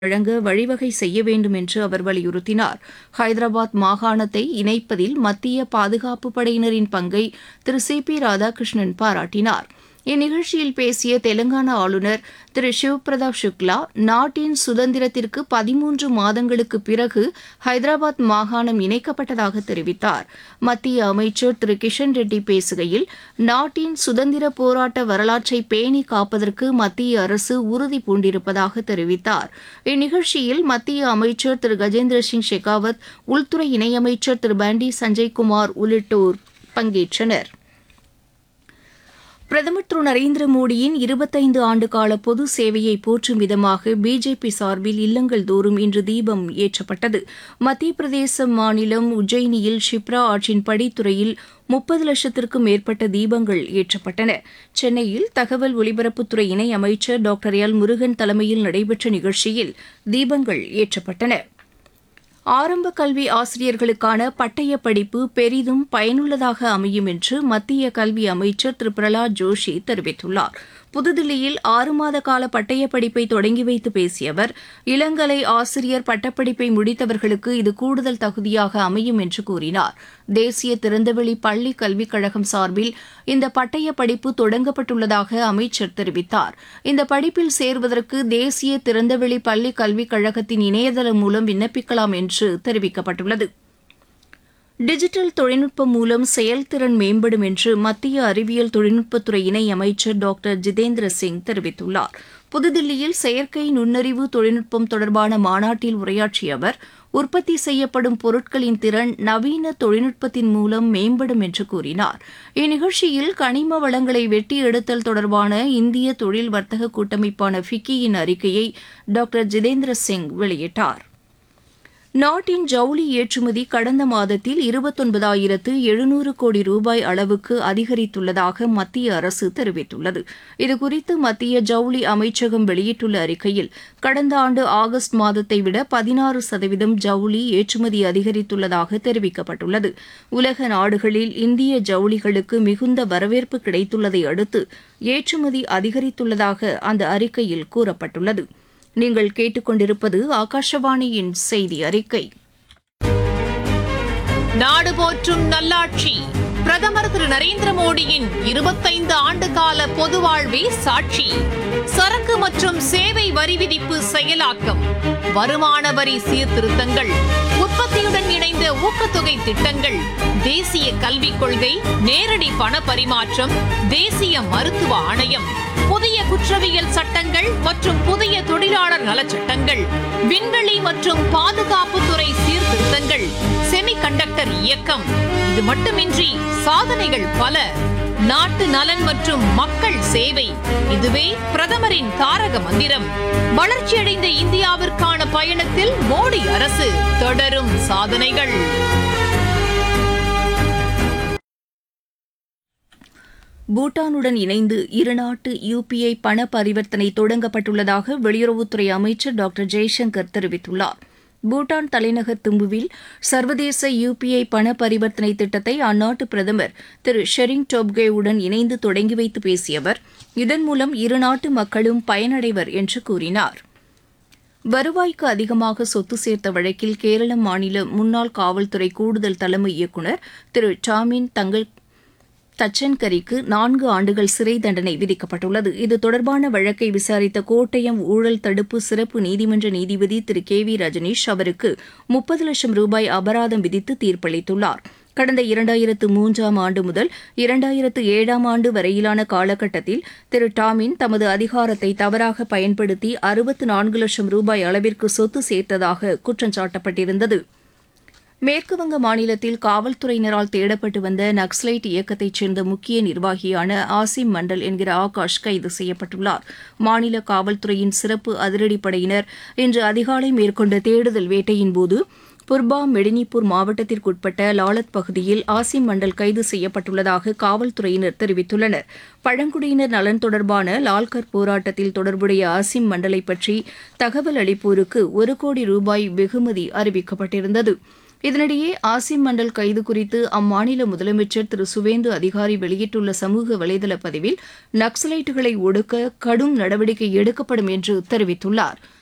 வழங்க வழிவகை செய்ய வேண்டும் என்று அவர் வலியுறுத்தினார் ஹைதராபாத் மாகாணத்தை இணைப்பதில் மத்திய பாதுகாப்பு படையினரின் பங்கை திரு சி பி ராதாகிருஷ்ணன் பாராட்டினார் இந்நிகழ்ச்சியில் பேசிய தெலங்கானா ஆளுநர் திரு சிவ்பிரதாப் சுக்லா நாட்டின் சுதந்திரத்திற்கு பதிமூன்று மாதங்களுக்கு பிறகு ஹைதராபாத் மாகாணம் இணைக்கப்பட்டதாக தெரிவித்தார் மத்திய அமைச்சர் திரு கிஷன் ரெட்டி பேசுகையில் நாட்டின் சுதந்திர போராட்ட வரலாற்றை பேணி காப்பதற்கு மத்திய அரசு உறுதி பூண்டிருப்பதாக தெரிவித்தார் இந்நிகழ்ச்சியில் மத்திய அமைச்சர் திரு கஜேந்திர சிங் ஷெகாவத் உள்துறை இணையமைச்சர் திரு பண்டி சஞ்சய்குமார் உள்ளிட்டோர் பங்கேற்றனர் பிரதமர் திரு நரேந்திர மோடியின் இருபத்தைந்து ஆண்டுகால பொது சேவையை போற்றும் விதமாக பிஜேபி சார்பில் இல்லங்கள் தோறும் இன்று தீபம் ஏற்றப்பட்டது மத்திய பிரதேச மாநிலம் உஜ்ஜயினியில் ஷிப்ரா ஆற்றின் படித்துறையில் முப்பது லட்சத்திற்கும் மேற்பட்ட தீபங்கள் ஏற்றப்பட்டன சென்னையில் தகவல் ஒலிபரப்புத்துறை இணை அமைச்சர் டாக்டர் எல் முருகன் தலைமையில் நடைபெற்ற நிகழ்ச்சியில் தீபங்கள் ஏற்றப்பட்டன ஆரம்ப கல்வி ஆசிரியர்களுக்கான பட்டய படிப்பு பெரிதும் பயனுள்ளதாக அமையும் என்று மத்திய கல்வி அமைச்சர் திரு பிரகலாத் ஜோஷி தெரிவித்துள்ளார் புதுதில்லியில் ஆறு மாத கால பட்டய படிப்பை தொடங்கி வைத்து பேசிய அவர் இளங்கலை ஆசிரியர் பட்டப்படிப்பை முடித்தவர்களுக்கு இது கூடுதல் தகுதியாக அமையும் என்று கூறினார் தேசிய திறந்தவெளி பள்ளி கல்விக் கழகம் சார்பில் இந்த பட்டய படிப்பு தொடங்கப்பட்டுள்ளதாக அமைச்சர் தெரிவித்தார் இந்த படிப்பில் சேர்வதற்கு தேசிய திறந்தவெளி பள்ளி கல்விக் கழகத்தின் இணையதளம் மூலம் விண்ணப்பிக்கலாம் என்று தெரிவிக்கப்பட்டுள்ளது டிஜிட்டல் தொழில்நுட்பம் மூலம் செயல்திறன் மேம்படும் என்று மத்திய அறிவியல் தொழில்நுட்பத்துறை இணை அமைச்சர் டாக்டர் ஜிதேந்திர சிங் தெரிவித்துள்ளார் புதுதில்லியில் செயற்கை நுண்ணறிவு தொழில்நுட்பம் தொடர்பான மாநாட்டில் உரையாற்றிய அவர் உற்பத்தி செய்யப்படும் பொருட்களின் திறன் நவீன தொழில்நுட்பத்தின் மூலம் மேம்படும் என்று கூறினார் இந்நிகழ்ச்சியில் கனிம வளங்களை வெட்டி எடுத்தல் தொடர்பான இந்திய தொழில் வர்த்தக கூட்டமைப்பான ஃபிக்கியின் அறிக்கையை டாக்டர் ஜிதேந்திர சிங் வெளியிட்டார் நாட்டின் ஜவுளி ஏற்றுமதி கடந்த மாதத்தில் இருபத்தொன்பதாயிரத்து எழுநூறு கோடி ரூபாய் அளவுக்கு அதிகரித்துள்ளதாக மத்திய அரசு தெரிவித்துள்ளது இதுகுறித்து மத்திய ஜவுளி அமைச்சகம் வெளியிட்டுள்ள அறிக்கையில் கடந்த ஆண்டு ஆகஸ்ட் மாதத்தை விட பதினாறு சதவீதம் ஜவுளி ஏற்றுமதி அதிகரித்துள்ளதாக தெரிவிக்கப்பட்டுள்ளது உலக நாடுகளில் இந்திய ஜவுளிகளுக்கு மிகுந்த வரவேற்பு கிடைத்துள்ளதை அடுத்து ஏற்றுமதி அதிகரித்துள்ளதாக அந்த அறிக்கையில் கூறப்பட்டுள்ளது நீங்கள் கேட்டுக்கொண்டிருப்பது ஆகாஷவாணியின் செய்தி அறிக்கை நாடு போற்றும் நல்லாட்சி பிரதமர் திரு நரேந்திர மோடியின் இருபத்தைந்து ஆண்டு கால பொது வாழ்வே சாட்சி சரக்கு மற்றும் சேவை வரி விதிப்பு செயலாக்கம் வருமான வரி சீர்திருத்தங்கள் உற்பத்தியுடன் இணைந்த ஊக்கத்தொகை திட்டங்கள் தேசிய கல்விக் கொள்கை நேரடி பண பரிமாற்றம் தேசிய மருத்துவ ஆணையம் புதிய குற்றவியல் சட்டங்கள் மற்றும் புதிய தொழிலாளர் நலச்சட்டங்கள் விண்வெளி மற்றும் பாதுகாப்புத்துறை சீர்திருத்தங்கள் செமிகண்டக்டர் இயக்கம் இது மட்டுமின்றி சாதனைகள் பல நாட்டு நலன் மற்றும் மக்கள் சேவை இதுவே பிரதமரின் தாரக மந்திரம் வளர்ச்சியடைந்த இந்தியாவிற்கான பயணத்தில் மோடி அரசு தொடரும் சாதனைகள் பூட்டானுடன் இணைந்து இருநாட்டு யுபிஐ பண பரிவர்த்தனை தொடங்கப்பட்டுள்ளதாக வெளியுறவுத்துறை அமைச்சர் டாக்டர் ஜெய்சங்கர் தெரிவித்துள்ளார் பூட்டான் தலைநகர் திம்புவில் சர்வதேச யுபிஐ பண பரிவர்த்தனை திட்டத்தை அந்நாட்டு பிரதமர் திரு ஷெரிங் டோப்கேவுடன் இணைந்து தொடங்கி வைத்து பேசிய அவர் இதன் மூலம் இருநாட்டு மக்களும் பயனடைவர் என்று கூறினார் வருவாய்க்கு அதிகமாக சொத்து சேர்த்த வழக்கில் கேரள மாநில முன்னாள் காவல்துறை கூடுதல் தலைமை இயக்குநர் திரு டாமின் தங்கள் தச்சன்கரிக்கு நான்கு ஆண்டுகள் சிறை தண்டனை விதிக்கப்பட்டுள்ளது இது தொடர்பான வழக்கை விசாரித்த கோட்டயம் ஊழல் தடுப்பு சிறப்பு நீதிமன்ற நீதிபதி திரு கே வி ரஜனீஷ் அவருக்கு முப்பது லட்சம் ரூபாய் அபராதம் விதித்து தீர்ப்பளித்துள்ளார் கடந்த இரண்டாயிரத்து மூன்றாம் ஆண்டு முதல் இரண்டாயிரத்து ஏழாம் ஆண்டு வரையிலான காலகட்டத்தில் திரு டாமின் தமது அதிகாரத்தை தவறாக பயன்படுத்தி அறுபத்து நான்கு லட்சம் ரூபாய் அளவிற்கு சொத்து சேர்த்ததாக குற்றம் சாட்டப்பட்டிருந்தது மேற்குவங்க மாநிலத்தில் காவல்துறையினரால் தேடப்பட்டு வந்த நக்சலைட் இயக்கத்தைச் சேர்ந்த முக்கிய நிர்வாகியான ஆசிம் மண்டல் என்கிற ஆகாஷ் கைது செய்யப்பட்டுள்ளார் மாநில காவல்துறையின் சிறப்பு அதிரடிப்படையினர் இன்று அதிகாலை மேற்கொண்ட தேடுதல் வேட்டையின்போது புர்பா மெடினிப்பூர் மாவட்டத்திற்குட்பட்ட லாலத் பகுதியில் ஆசிம் மண்டல் கைது செய்யப்பட்டுள்ளதாக காவல்துறையினர் தெரிவித்துள்ளனர் பழங்குடியினர் நலன் தொடர்பான லால்கர் போராட்டத்தில் தொடர்புடைய ஆசிம் மண்டலை பற்றி தகவல் அளிப்போருக்கு ஒரு கோடி ரூபாய் வெகுமதி அறிவிக்கப்பட்டிருந்தது இதனிடையே ஆசிம் மண்டல் கைது குறித்து அம்மாநில முதலமைச்சர் திரு சுவேந்து அதிகாரி வெளியிட்டுள்ள சமூக வலைதள பதிவில் நக்சலைட்டுகளை ஒடுக்க கடும் நடவடிக்கை எடுக்கப்படும் என்று தெரிவித்துள்ளாா்